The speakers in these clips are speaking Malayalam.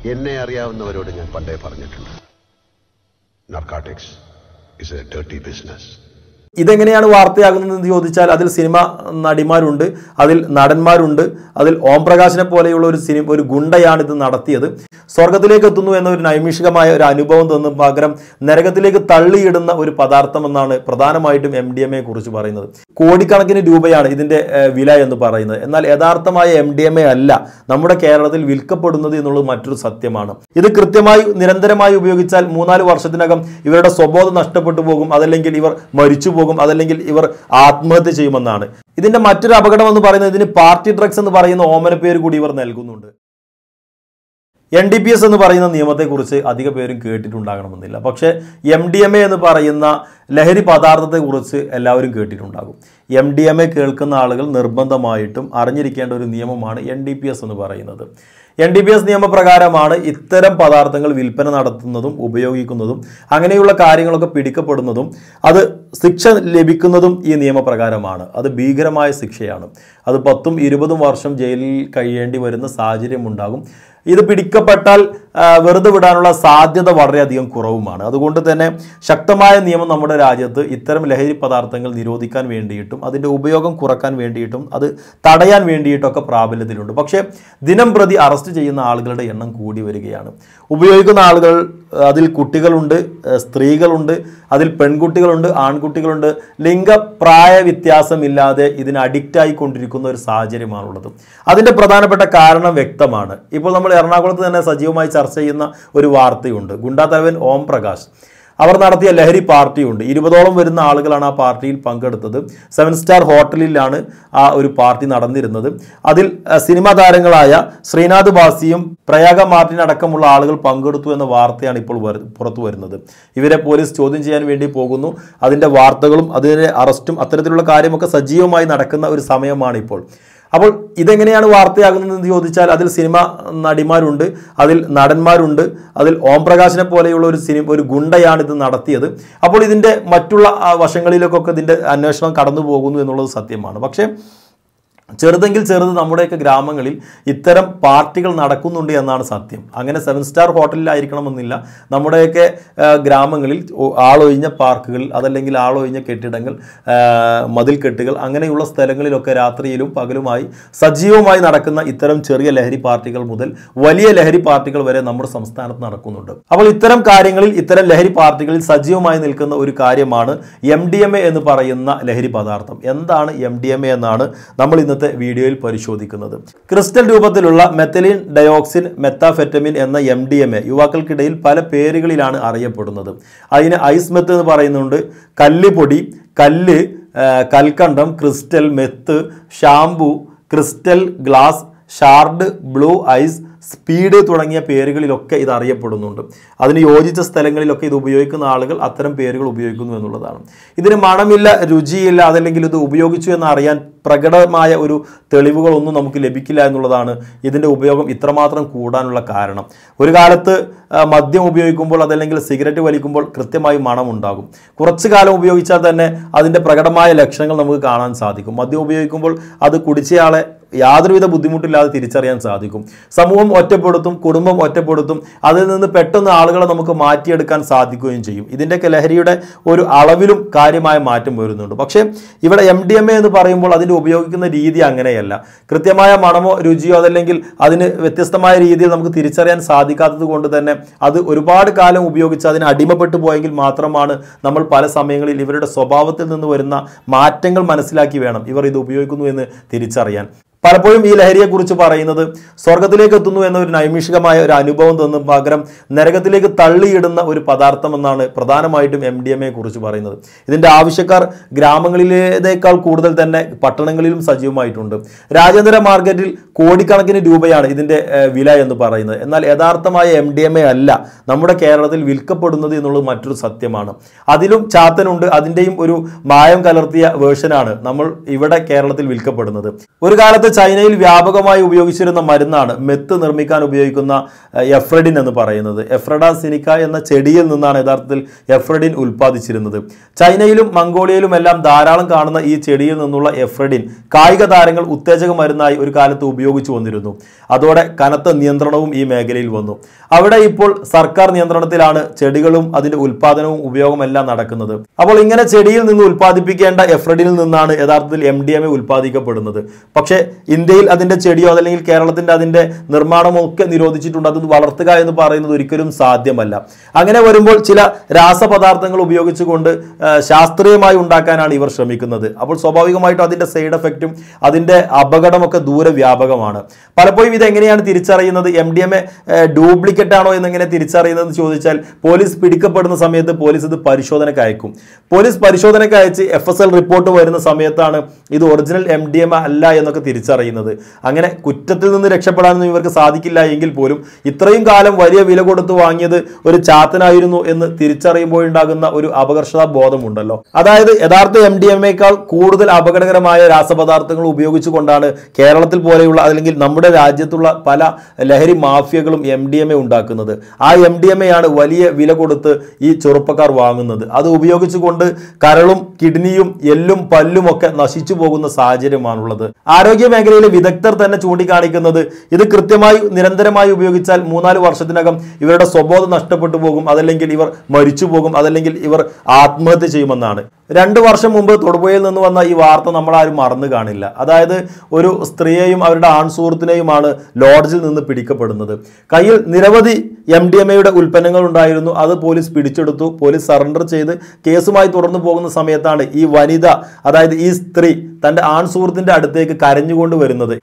എന്നെ അറിയാവുന്നവരോട് ഞാൻ പണ്ടേ പറഞ്ഞിട്ടുണ്ട് narcotics is a dirty business ഇതെങ്ങനെയാണ് വാർത്തയാകുന്നതെന്ന് ചോദിച്ചാൽ അതിൽ സിനിമ നടിമാരുണ്ട് അതിൽ നടന്മാരുണ്ട് അതിൽ ഓം പ്രകാശിനെ പോലെയുള്ള ഒരു സിനിമ ഒരു ഗുണ്ടയാണ് ഇത് നടത്തിയത് സ്വർഗത്തിലേക്ക് എത്തുന്നു എന്ന ഒരു നൈമിഷികമായ ഒരു അനുഭവം തന്നു പകരം നരകത്തിലേക്ക് തള്ളിയിടുന്ന ഒരു പദാർത്ഥം എന്നാണ് പ്രധാനമായിട്ടും എം ഡി എം എ കുറിച്ച് പറയുന്നത് കോടിക്കണക്കിന് രൂപയാണ് ഇതിന്റെ ഏഹ്, വില എന്ന് പറയുന്നത് എന്നാൽ യഥാർത്ഥമായ എം ഡി എം എ അല്ല നമ്മുടെ കേരളത്തിൽ വിൽക്കപ്പെടുന്നത് എന്നുള്ളത് മറ്റൊരു സത്യമാണ് ഇത് കൃത്യമായി നിരന്തരമായി ഉപയോഗിച്ചാൽ മൂന്നാല് വർഷത്തിനകം ഇവരുടെ സ്വബോധം നഷ്ടപ്പെട്ടു പോകും അതല്ലെങ്കിൽ ഇവർ മരിച്ചു പോകും അതല്ലെങ്കിൽ ഇവർ ആത്മഹത്യ ചെയ്യുമെന്നാണ് ഇതിന്റെ മറ്റൊരു അപകടം എന്ന് പറയുന്നത് ഇതിന് പാർട്ടി ഡ്രഗ്സ് എന്ന് പറയുന്ന ഓമന പേര് കൂടി ഇവർ നൽകുന്നുണ്ട് എൻ ഡി പി എസ് എന്ന് പറയുന്ന നിയമത്തെക്കുറിച്ച് അധിക പേരും കേട്ടിട്ടുണ്ടാകണമെന്നില്ല പക്ഷേ എം ഡി എം എ എന്ന് പറയുന്ന ലഹരി പദാർത്ഥത്തെക്കുറിച്ച് എല്ലാവരും കേട്ടിട്ടുണ്ടാകും എം ഡി എം എ കേൾക്കുന്ന ആളുകൾ നിർബന്ധമായിട്ടും അറിഞ്ഞിരിക്കേണ്ട ഒരു നിയമമാണ് എൻ ഡി പി എസ് എന്ന് പറയുന്നത് എൻ ഡി പി എസ് നിയമപ്രകാരമാണ് ഇത്തരം പദാർത്ഥങ്ങൾ വിൽപ്പന നടത്തുന്നതും ഉപയോഗിക്കുന്നതും അങ്ങനെയുള്ള കാര്യങ്ങളൊക്കെ പിടിക്കപ്പെടുന്നതും അത് ശിക്ഷ ലഭിക്കുന്നതും ഈ നിയമപ്രകാരമാണ് അത് ഭീകരമായ ശിക്ഷയാണ് അത് പത്തും ഇരുപതും വർഷം ജയിലിൽ കഴിയേണ്ടി വരുന്ന സാഹചര്യം ഉണ്ടാകും ഇത് പിടിക്കപ്പെട്ടാൽ ആ, വെറുതെ വിടാനുള്ള സാധ്യത വളരെയധികം കുറവുമാണ് അതുകൊണ്ട് തന്നെ ശക്തമായ നിയമം നമ്മുടെ രാജ്യത്ത് ഇത്തരം ലഹരി പദാർത്ഥങ്ങൾ നിരോധിക്കാൻ വേണ്ടിയിട്ടും അതിൻ്റെ ഉപയോഗം കുറക്കാൻ വേണ്ടിയിട്ടും അത് തടയാൻ വേണ്ടിയിട്ടൊക്കെ പ്രാബല്യത്തിലുണ്ട് പക്ഷേ ദിനം പ്രതി അറസ്റ്റ് ചെയ്യുന്ന ആളുകളുടെ എണ്ണം കൂടി വരികയാണ് ഉപയോഗിക്കുന്ന ആളുകൾ അതിൽ കുട്ടികളുണ്ട് ഏഹ് സ്ത്രീകളുണ്ട് അതിൽ പെൺകുട്ടികളുണ്ട് ആൺകുട്ടികളുണ്ട് ലിംഗപ്രായ വ്യത്യാസമില്ലാതെ ഇതിന് അഡിക്റ്റ് ആയിക്കൊണ്ടിരിക്കുന്ന ഒരു സാഹചര്യമാണുള്ളത് അതിൻ്റെ പ്രധാനപ്പെട്ട കാരണം വ്യക്തമാണ് ഇപ്പോൾ നമ്മൾ എറണാകുളത്ത് തന്നെ സജീവമായി ചർച്ച ചെയ്യുന്ന ഒരു വാർത്തയുണ്ട് ഗുണ്ടാ തലവൻ ഓം പ്രകാശ് അവർ നടത്തിയ ലഹരി പാർട്ടിയുണ്ട് ഇരുപതോളം വരുന്ന ആളുകളാണ് ആ പാർട്ടിയിൽ പങ്കെടുത്തത് സെവൻ സ്റ്റാർ ഹോട്ടലിലാണ് ആ ഒരു പാർട്ടി നടന്നിരുന്നത് അതിൽ അഹ്, സിനിമാ താരങ്ങളായ ശ്രീനാഥ് ബാസിയും പ്രയാഗ മാർട്ടിൻ അടക്കമുള്ള ആളുകൾ പങ്കെടുത്തു എന്ന വാർത്തയാണ് ഇപ്പോൾ വരു- പുറത്തു വരുന്നത് ഇവരെ പോലീസ് ചോദ്യം ചെയ്യാൻ വേണ്ടി പോകുന്നു അതിൻ്റെ വാർത്തകളും അതിൻ്റെ അറസ്റ്റും അത്തരത്തിലുള്ള കാര്യമൊക്കെ സജീവമായി നടക്കുന്ന ഒരു സമയമാണ് ഇപ്പോൾ അപ്പോൾ ഇതെങ്ങനെയാണ് വാർത്തയാകുന്നതെന്ന് ചോദിച്ചാൽ അതിൽ സിനിമ നടിമാരുണ്ട് അതിൽ നടന്മാരുണ്ട് അതിൽ ഓം പ്രകാശിനെ പോലെയുള്ള ഒരു സിനിമ ഒരു ഗുണ്ടയാണ് ഇത് നടത്തിയത് അപ്പോൾ ഇതിൻ്റെ മറ്റുള്ള ആ, വശങ്ങളിലേക്കൊക്കെ ഇതിൻ്റെ അന്വേഷണം കടന്നു പോകുന്നു എന്നുള്ളത് സത്യമാണ് പക്ഷേ ചെറുതെങ്കിൽ ചെറുത് നമ്മുടെയൊക്കെ ഗ്രാമങ്ങളിൽ ഇത്തരം പാർട്ടികൾ നടക്കുന്നുണ്ട് എന്നാണ് സത്യം അങ്ങനെ സെവൻ സ്റ്റാർ ഹോട്ടലിലായിരിക്കണമെന്നില്ല നമ്മുടെയൊക്കെ ആ, ഗ്രാമങ്ങളിൽ ഒ- ആളൊഴിഞ്ഞ പാർക്കുകൾ അതല്ലെങ്കിൽ ആളൊഴിഞ്ഞ കെട്ടിടങ്ങൾ ആ, മതിൽക്കെട്ടുകൾ അങ്ങനെയുള്ള സ്ഥലങ്ങളിലൊക്കെ രാത്രിയിലും പകലുമായി സജീവമായി നടക്കുന്ന ഇത്തരം ചെറിയ ലഹരി പാർട്ടികൾ മുതൽ വലിയ ലഹരി പാർട്ടികൾ വരെ നമ്മുടെ സംസ്ഥാനത്ത് നടക്കുന്നുണ്ട് അപ്പോൾ ഇത്തരം കാര്യങ്ങളിൽ ഇത്തരം ലഹരി പാർട്ടികളിൽ സജീവമായി നിൽക്കുന്ന ഒരു കാര്യമാണ് എം ഡി എം എ എന്ന് പറയുന്ന ലഹരി പദാർത്ഥം എന്താണ് എം ഡി എം എ എന്നാണ് നമ്മൾ ഇന്നത്തെ വീഡിയോയിൽ പരിശോധിക്കുന്നത് ക്രിസ്റ്റൽ രൂപത്തിലുള്ള മെത്തലിൻ ഡയോക്സിൻ മെത്താഫെറ്റമിൻ എന്ന എം ഡി എം എ യുവാക്കൾക്കിടയിൽ പല പേരുകളിലാണ് അറിയപ്പെടുന്നത് അതിന് ഐസ് മെത്ത് എന്ന് പറയുന്നുണ്ട് കല്ലുപൊടി കല്ല് ആ, കൽക്കണ്ടം crystal meth shampoo crystal glass shard blue ice speed തുടങ്ങിയ പേരുകളിലൊക്കെ ഇത് അറിയപ്പെടുന്നുണ്ട് അതിന് യോജിച്ച സ്ഥലങ്ങളിലൊക്കെ ഇത് ഉപയോഗിക്കുന്ന ആളുകൾ അത്തരം പേരുകൾ ഉപയോഗിക്കുന്നു എന്നുള്ളതാണ് ഇതിന് മണമില്ല രുചിയില്ല അതല്ലെങ്കിൽ ഇത് ഉപയോഗിച്ചു എന്ന് അറിയാൻ പ്രകടമായ ഒരു തെളിവുകളൊന്നും നമുക്ക് ലഭിക്കില്ല എന്നുള്ളതാണ് ഇതിൻ്റെ ഉപയോഗം ഇത്രമാത്രം കൂടാനുള്ള കാരണം ഒരു കാലത്ത് ആ, മദ്യം ഉപയോഗിക്കുമ്പോൾ അതല്ലെങ്കിൽ സിഗരറ്റ് വലിക്കുമ്പോൾ കൃത്യമായി മണമുണ്ടാകും കുറച്ചു കാലം ഉപയോഗിച്ചാൽ തന്നെ അതിൻ്റെ പ്രകടമായ ലക്ഷണങ്ങൾ നമുക്ക് കാണാൻ സാധിക്കും മദ്യം ഉപയോഗിക്കുമ്പോൾ അത് കുടിച്ചയാളെ യാതൊരുവിധ ബുദ്ധിമുട്ടില്ലാതെ തിരിച്ചറിയാൻ സാധിക്കും സമൂഹം ഒറ്റപ്പെടുത്തും കുടുംബം ഒറ്റപ്പെടുത്തും അതിൽ നിന്ന് പെട്ടെന്ന് ആളുകളെ നമുക്ക് മാറ്റിയെടുക്കാൻ സാധിക്കുകയും ചെയ്യും ഇതിൻ്റെയൊക്കെ ലഹരിയുടെ ഒരു അളവിലും കാര്യമായ മാറ്റം വരുന്നുണ്ട് പക്ഷേ ഇവിടെ എം ഡി എം എ എന്ന് പറയുമ്പോൾ അതിൻ്റെ ഉപയോഗിക്കുന്ന രീതി അങ്ങനെയല്ല കൃത്യമായ മണമോ രുചിയോ അതല്ലെങ്കിൽ അതിന് വ്യത്യസ്തമായ രീതിയിൽ നമുക്ക് തിരിച്ചറിയാൻ സാധിക്കാത്തത് കൊണ്ട് തന്നെ അത് ഒരുപാട് കാലം ഉപയോഗിച്ച് അതിന് അടിമപ്പെട്ടു പോയെങ്കിൽ മാത്രമാണ് നമ്മൾ പല സമയങ്ങളിൽ ഇവരുടെ സ്വഭാവത്തിൽ നിന്ന് വരുന്ന മാറ്റങ്ങൾ മനസ്സിലാക്കി വേണം ഇവർ ഇത് ഉപയോഗിക്കുന്നു എന്ന് തിരിച്ചറിയാൻ പലപ്പോഴും ഈ ലഹരിയെക്കുറിച്ച് പറയുന്നത് സ്വർഗത്തിലേക്ക് എത്തുന്നു എന്ന ഒരു നൈമിഷികമായ ഒരു അനുഭവം തന്നു പകരം നരകത്തിലേക്ക് തള്ളിയിടുന്ന ഒരു പദാർത്ഥം എന്നാണ് പ്രധാനമായിട്ടും എം ഡി എം എ കുറിച്ച് പറയുന്നത് ഇതിൻ്റെ ആവശ്യക്കാർ ഗ്രാമങ്ങളിലേതേക്കാൾ കൂടുതൽ തന്നെ പട്ടണങ്ങളിലും സജീവമായിട്ടുണ്ട് രാജ്യാന്തര മാർക്കറ്റിൽ കോടിക്കണക്കിന് രൂപയാണ് ഇതിൻ്റെ ഏഹ്, വില എന്ന് പറയുന്നത് എന്നാൽ യഥാർത്ഥമായ എം ഡി എം എ അല്ല നമ്മുടെ കേരളത്തിൽ വിൽക്കപ്പെടുന്നത് എന്നുള്ളത് മറ്റൊരു സത്യമാണ് അതിലും ചാത്തനുണ്ട് അതിൻ്റെയും ഒരു മായം കലർത്തിയ വേർഷനാണ് നമ്മൾ ഇവിടെ കേരളത്തിൽ വിൽക്കപ്പെടുന്നത് ഒരു കാലത്തെ ചൈനയിൽ വ്യാപകമായി ഉപയോഗിച്ചിരുന്ന മരുന്നാണ് മെത്ത് നിർമ്മിക്കാൻ ഉപയോഗിക്കുന്ന ഏഹ്, എഫ്രഡിൻ എന്ന് പറയുന്നത് എഫ്രഡ സിനിക്ക എന്ന ചെടിയിൽ നിന്നാണ് യഥാർത്ഥത്തിൽ എഫ്രഡിൻ ഉൽപ്പാദിച്ചിരുന്നത് ചൈനയിലും മംഗോളിയയിലും എല്ലാം ധാരാളം കാണുന്ന ഈ ചെടിയിൽ നിന്നുള്ള എഫ്രഡിൻ കായിക താരങ്ങൾ ഉത്തേജക മരുന്നായി ഒരു കാലത്ത് ഉപയോഗിച്ചു വന്നിരുന്നു അതോടെ കനത്ത നിയന്ത്രണവും ഈ മേഖലയിൽ വന്നു അവിടെ ഇപ്പോൾ സർക്കാർ നിയന്ത്രണത്തിലാണ് ചെടികളും അതിന്റെ ഉൽപാദനവും ഉപയോഗവും എല്ലാം നടക്കുന്നത് അപ്പോൾ ഇങ്ങനെ ചെടിയിൽ നിന്ന് ഉൽപ്പാദിപ്പിക്കേണ്ട എഫ്രഡിനിൽ നിന്നാണ് യഥാർത്ഥത്തിൽ എം ഡി എം എ ഉൽപ്പാദിക്കപ്പെടുന്നത് പക്ഷേ ഇന്ത്യയിൽ അതിന്റെ ചെടിയോ അതല്ലെങ്കിൽ കേരളത്തിന്റെ അതിന്റെ നിർമ്മാണമോ ഒക്കെ നിരോധിച്ചിട്ടുണ്ട് അത് വളർത്തുക എന്ന് പറയുന്നത് ഒരിക്കലും സാധ്യമല്ല അങ്ങനെ വരുമ്പോൾ ചില രാസപദാർത്ഥങ്ങൾ ഉപയോഗിച്ചുകൊണ്ട് ആ, ശാസ്ത്രീയമായി ഉണ്ടാക്കാനാണ് ഇവർ ശ്രമിക്കുന്നത് അപ്പോൾ സ്വാഭാവികമായിട്ടും അതിന്റെ സൈഡ് എഫക്റ്റും അതിന്റെ അപകടമൊക്കെ ദൂരെ വ്യാപകമാണ് പലപ്പോഴും ഇത് എങ്ങനെയാണ് തിരിച്ചറിയുന്നത് M D M A duplicate ആണോ എന്നെങ്ങനെ തിരിച്ചറിയുന്നത് എന്ന് ചോദിച്ചാൽ പോലീസ് പിടിക്കപ്പെടുന്ന സമയത്ത് പോലീസ് ഇത് പരിശോധനയ്ക്ക് അയക്കും പോലീസ് പരിശോധനയ്ക്ക് അയച്ച് എഫ് എസ് എൽ റിപ്പോർട്ട് വരുന്ന സമയത്താണ് ഇത് ഒറിജിനൽ എം ഡി എം അല്ല എന്നൊക്കെ തിരിച്ചറിയുന്നത് അങ്ങനെ കുറ്റത്തിൽ നിന്ന് രക്ഷപ്പെടാനൊന്നും ഇവർക്ക് സാധിക്കില്ല എങ്കിൽ പോലും ഇത്രയും കാലം വലിയ വില കൊടുത്ത് വാങ്ങിയത് ഒരു ചാത്തനായിരുന്നു എന്ന് തിരിച്ചറിയുമ്പോഴുണ്ടാകുന്ന ഒരു അപകർഷതാ ബോധമുണ്ടല്ലോ അതായത് യഥാർത്ഥ എം ഡി എം എക്കാൾ കൂടുതൽ അപകടകരമായ രാസപദാർത്ഥങ്ങൾ ഉപയോഗിച്ചുകൊണ്ടാണ് കേരളത്തിൽ പോലെയുള്ള അല്ലെങ്കിൽ നമ്മുടെ രാജ്യത്തുള്ള പല ലഹരി മാഫിയകളും എം ഡി എം എ ഉണ്ടാക്കുന്നത് ആ എം ഡി എം എ ആണ് വലിയ വില കൊടുത്ത് ഈ ചെറുപ്പക്കാർ വാങ്ങുന്നത് അത് ഉപയോഗിച്ചുകൊണ്ട് കരളും കിഡ്നിയും എല്ലും പല്ലും ഒക്കെ നശിച്ചു പോകുന്ന സാഹചര്യമാണുള്ളത് ആരോഗ്യ മേഖലയിലെ വിദഗ്ധർ തന്നെ ചൂണ്ടിക്കാണിക്കുന്നത് ഇത് കൃത്യമായി നിരന്തരമായി ഉപയോഗിച്ചാൽ മൂന്നാല് വർഷത്തിനകം ഇവരുടെ സ്വബോധം നഷ്ടപ്പെട്ടു പോകും അതല്ലെങ്കിൽ ഇവർ മരിച്ചു പോകും അതല്ലെങ്കിൽ ഇവർ ആത്മഹത്യ ചെയ്യുമെന്നാണ് രണ്ട് വർഷം മുമ്പ് തൊടുപുഴയിൽ നിന്ന് വന്ന ഈ വാർത്ത നമ്മൾ ആരും മറന്നു കാണില്ല അതായത് ഒരു സ്ത്രീയെയും അവരുടെ ആൺ സുഹൃത്തിനെയുമാണ് ലോഡ്ജിൽ നിന്ന് പിടിക്കപ്പെടുന്നത് കയ്യിൽ നിരവധി എം ഡി എം എയുടെ ഉൽപ്പന്നങ്ങൾ ഉണ്ടായിരുന്നു അത് പോലീസ് പിടിച്ചെടുത്തു പോലീസ് സറണ്ടർ ചെയ്ത് കേസുമായി തുടർന്നു പോകുന്ന സമയത്താണ് ഈ വനിത അതായത് ഈ സ്ത്രീ തന്റെ ആൺ സുഹൃത്തിന്റെ അടുത്തേക്ക് കരഞ്ഞുകൊണ്ട് വരുന്നത്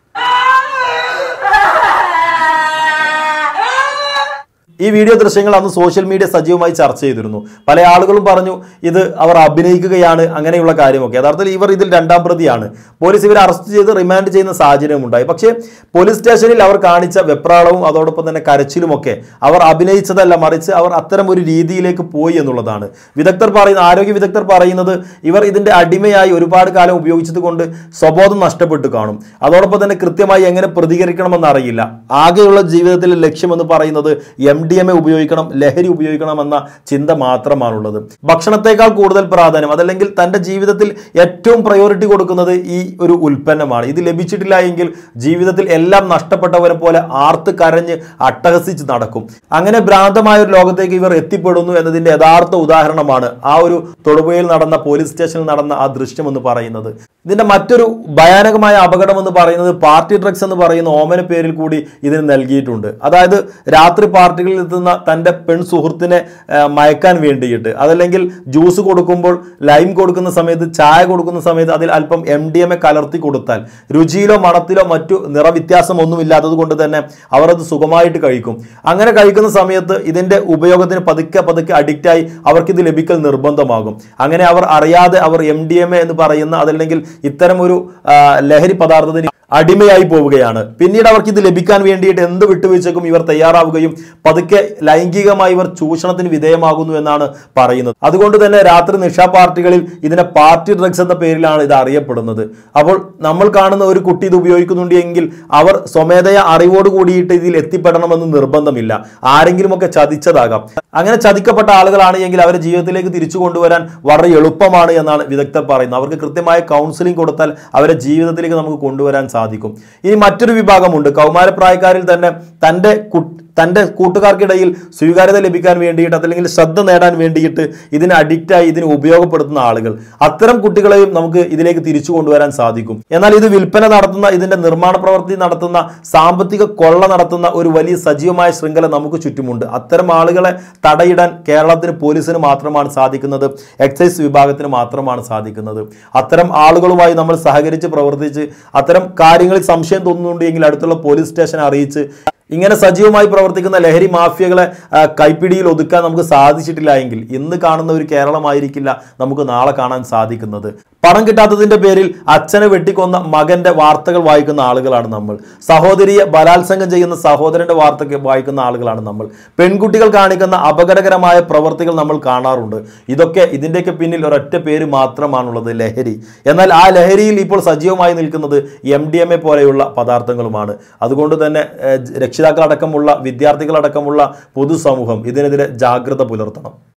ഈ വീഡിയോ ദൃശ്യങ്ങൾ അന്ന് സോഷ്യൽ മീഡിയ സജീവമായി ചർച്ച ചെയ്തിരുന്നു പല ആളുകളും പറഞ്ഞു ഇത് അവർ അഭിനയിക്കുകയാണ് അങ്ങനെയുള്ള കാര്യമൊക്കെ യഥാർത്ഥത്തിൽ ഇവർ ഇതിൽ രണ്ടാം പ്രതിയാണ് പോലീസ് ഇവരെ അറസ്റ്റ് ചെയ്ത് റിമാൻഡ് ചെയ്യുന്ന സാഹചര്യം ഉണ്ടായി പക്ഷേ പോലീസ് സ്റ്റേഷനിൽ അവർ കാണിച്ച വെപ്രാളവും അതോടൊപ്പം തന്നെ കരച്ചിലുമൊക്കെ അവർ അഭിനയിച്ചതല്ല മറിച്ച് അവർ അത്തരം ഒരു രീതിയിലേക്ക് പോയി എന്നുള്ളതാണ് വിദഗ്ധർ പറയുന്ന ആരോഗ്യ വിദഗ്ധർ പറയുന്നത് ഇവർ ഇതിന്റെ അടിമയായി ഒരുപാട് കാലം ഉപയോഗിച്ചത് കൊണ്ട് സ്വബോധം നഷ്ടപ്പെട്ടു കാണും അതോടൊപ്പം തന്നെ കൃത്യമായി എങ്ങനെ പ്രതികരിക്കണമെന്ന് അറിയില്ല ആകെയുള്ള ജീവിതത്തിലെ ലക്ഷ്യമെന്ന് പറയുന്നത് എം ഡി എം എ ഉപയോഗിക്കണം ലഹരി ഉപയോഗിക്കണം എന്ന ചിന്ത മാത്രമാണുള്ളത് ഭക്ഷണത്തെക്കാൾ കൂടുതൽ പ്രാധാന്യം അതല്ലെങ്കിൽ തൻ്റെ ജീവിതത്തിൽ ഏറ്റവും പ്രയോറിറ്റി കൊടുക്കുന്നത് ഈ ഒരു ഉൽപ്പന്നമാണ് ഇത് ലഭിച്ചിട്ടില്ല എങ്കിൽ ജീവിതത്തിൽ എല്ലാം നഷ്ടപ്പെട്ടവരെ പോലെ ആർത്ത് കരഞ്ഞ് അട്ടഹസിച്ച് നടക്കും അങ്ങനെ ഭ്രാന്തമായ ഒരു ലോകത്തേക്ക് ഇവർ എത്തിപ്പെടുന്നു എന്നതിന്റെ യഥാർത്ഥ ഉദാഹരണമാണ് ആ ഒരു തൊടുപുഴയിൽ നടന്ന പോലീസ് സ്റ്റേഷനിൽ നടന്ന ആ ദൃശ്യം എന്ന് പറയുന്നത് ഇതിന്റെ മറ്റൊരു ഭയാനകമായ അപകടം എന്ന് പറയുന്നത് പാർട്ടി ഡ്രഗ്സ് എന്ന് പറയുന്ന ഓമന പേരിൽ കൂടി ഇതിന് നൽകിയിട്ടുണ്ട് അതായത് രാത്രി പാർട്ടികളിൽ എത്തുന്ന തൻ്റെ പെൺ സുഹൃത്തിനെ ആ, മയക്കാൻ വേണ്ടിയിട്ട് അതല്ലെങ്കിൽ ജ്യൂസ് കൊടുക്കുമ്പോൾ ലൈം കൊടുക്കുന്ന സമയത്ത് ചായ കൊടുക്കുന്ന സമയത്ത് അതിൽ അല്പം എം ഡി എം എ കലർത്തി കൊടുത്താൽ രുചിയിലോ മണത്തിലോ മറ്റു നിറവ്യത്യാസം ഒന്നും ഇല്ലാത്തത് കൊണ്ട് തന്നെ അവർ അത് സുഖമായിട്ട് കഴിക്കും അങ്ങനെ കഴിക്കുന്ന സമയത്ത് ഇതിന്റെ ഉപയോഗത്തിന് പതുക്കെ പതുക്കെ അഡിക്റ്റായി അവർക്ക് ഇത് ലഭിക്കൽ നിർബന്ധമാകും അങ്ങനെ അവർ അറിയാതെ അവർ എം ഡി എം എ എന്ന് പറയുന്ന അതല്ലെങ്കിൽ ഇത്തരം ഒരു ആ, ലഹരി പദാർത്ഥത്തിന് അടിമയായി പോവുകയാണ് പിന്നീട് അവർക്ക് ഇത് ലഭിക്കാൻ വേണ്ടിയിട്ട് എന്ത് വിട്ടുവീഴ്ചക്കും ഇവർ തയ്യാറാവുകയും പതുക്കെ ലൈംഗികമായി ഇവർ ചൂഷണത്തിന് വിധേയമാകുന്നു എന്നാണ് പറയുന്നത് അതുകൊണ്ട് തന്നെ രാത്രി നിഷാ പാർട്ടികളിൽ ഇതിനെ പാർട്ടി ഡ്രഗ്സ് എന്ന പേരിലാണ് ഇത് അറിയപ്പെടുന്നത് അപ്പോൾ നമ്മൾ കാണുന്ന ഒരു കുട്ടി ഇത് ഉപയോഗിക്കുന്നുണ്ട് എങ്കിൽ അവർ സ്വമേധയ അറിവോട് കൂടിയിട്ട് ഇതിൽ എത്തിപ്പെടണമെന്ന് നിർബന്ധമില്ല ആരെങ്കിലുമൊക്കെ ചതിച്ചതാകാം അങ്ങനെ ചതിക്കപ്പെട്ട ആളുകളാണ് എങ്കിൽ അവരെ ജീവിതത്തിലേക്ക് തിരിച്ചു കൊണ്ടുവരാൻ വളരെ എളുപ്പമാണ് എന്നാണ് വിദഗ്ധർ പറയുന്നത് അവർക്ക് കൃത്യമായ കൗൺസിലിംഗ് കൊടുത്താൽ അവരെ ജീവിതത്തിലേക്ക് നമുക്ക് കൊണ്ടുവരാൻ സാധിക്കും ഇനി മറ്റൊരു വിഭാഗമുണ്ട് കൗമാരപ്രായക്കാരിൽ തന്നെ തൻ്റെ കു തൻ്റെ കൂട്ടുകാർക്കിടയിൽ സ്വീകാര്യത ലഭിക്കാൻ വേണ്ടിയിട്ട് അതല്ലെങ്കിൽ ശ്രദ്ധ നേടാൻ വേണ്ടിയിട്ട് ഇതിന് അഡിക്റ്റായി ഇതിന് ഉപയോഗപ്പെടുത്തുന്ന ആളുകൾ അത്തരം കുട്ടികളെയും നമുക്ക് ഇതിലേക്ക് തിരിച്ചു കൊണ്ടുവരാൻ സാധിക്കും എന്നാൽ ഇത് വിൽപ്പന നടത്തുന്ന ഇതിന്റെ നിർമ്മാണ പ്രവൃത്തി നടത്തുന്ന സാമ്പത്തിക കൊള്ള നടത്തുന്ന ഒരു വലിയ സജീവമായ ശൃംഖല നമുക്ക് ചുറ്റുമുണ്ട് അത്തരം ആളുകളെ തടയിടാൻ കേരളത്തിന് പോലീസിന് മാത്രമാണ് സാധിക്കുന്നത് എക്സൈസ് വിഭാഗത്തിന് മാത്രമാണ് സാധിക്കുന്നത് അത്തരം ആളുകളുമായി നമ്മൾ സഹകരിച്ച് പ്രവർത്തിച്ച് അത്തരം കാര്യങ്ങളിൽ സംശയം തോന്നുന്നുണ്ടെങ്കിൽ അടുത്തുള്ള പോലീസ് സ്റ്റേഷൻ അറിയിച്ച് ഇങ്ങനെ സജീവമായി പ്രവർത്തിക്കുന്ന ലഹരി മാഫിയകളെ ആ, കൈപ്പിടിയിൽ ഒതുക്കാൻ നമുക്ക് സാധിച്ചിട്ടില്ല എങ്കിൽ ഇന്ന് കാണുന്ന ഒരു കേരളമായിരിക്കില്ല നമുക്ക് നാളെ കാണാൻ സാധിക്കുന്നത് പണം കിട്ടാത്തതിന്റെ പേരിൽ അച്ഛനെ വെട്ടിക്കൊന്ന മകന്റെ വാർത്തകൾ വായിക്കുന്ന ആളുകളാണ് നമ്മൾ സഹോദരിയെ ബലാത്സംഗം ചെയ്യുന്ന സഹോദരന്റെ വാർത്ത വായിക്കുന്ന ആളുകളാണ് നമ്മൾ പെൺകുട്ടികൾ കാണിക്കുന്ന അപകടകരമായ പ്രവർത്തികൾ നമ്മൾ കാണാറുണ്ട് ഇതൊക്കെ ഇതിൻ്റെയൊക്കെ പിന്നിൽ ഒരൊറ്റ പേര് മാത്രമാണുള്ളത് ലഹരി എന്നാൽ ആ ലഹരിയിൽ ഇപ്പോൾ സജീവമായി നിൽക്കുന്നത് എം ഡി എം എ പോലെയുള്ള പദാർത്ഥങ്ങളുമാണ് അതുകൊണ്ട് തന്നെ ഏഹ്, രക്ഷിതാക്കളടക്കമുള്ള വിദ്യാർത്ഥികളടക്കമുള്ള പൊതുസമൂഹം ഇതിനെതിരെ ജാഗ്രത പുലർത്തണം